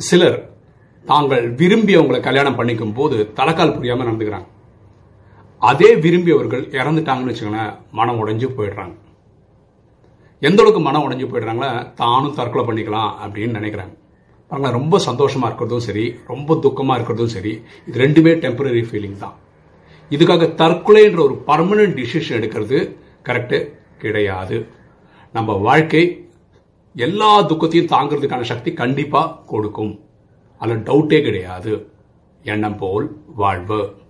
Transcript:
சிலர் தாங்கள் விரும்பியவங்களை கல்யாணம் பண்ணிக்கும் போது தலைக்கால் புரியாம நடந்துக்கிறாங்க அதே விரும்பியவர்கள் இறந்துட்டாங்கன்னு வச்சுக்கோங்களேன் மனம் உடைஞ்சு போயிடுறாங்க எந்த அளவுக்கு மனம் உடைஞ்சு போயிடுறாங்களா தானும் தற்கொலை பண்ணிக்கலாம் அப்படின்னு நினைக்கிறாங்க பாருங்களேன் ரொம்ப சந்தோஷமா இருக்கிறதும் சரி ரொம்ப துக்கமா இருக்கிறதும் சரி இது ரெண்டுமே டெம்பரரி ஃபீலிங் தான் இதுக்காக தற்கொலைன்ற ஒரு பர்மனன்ட் டிசிஷன் எடுக்கிறது கரெக்டு கிடையாது நம்ம வாழ்க்கை எல்லா துக்கத்தையும் தாங்கிறதுக்கான சக்தி கண்டிப்பா கொடுக்கும் அதில் டவுட்டே கிடையாது எண்ணம் போல் வாழ்வு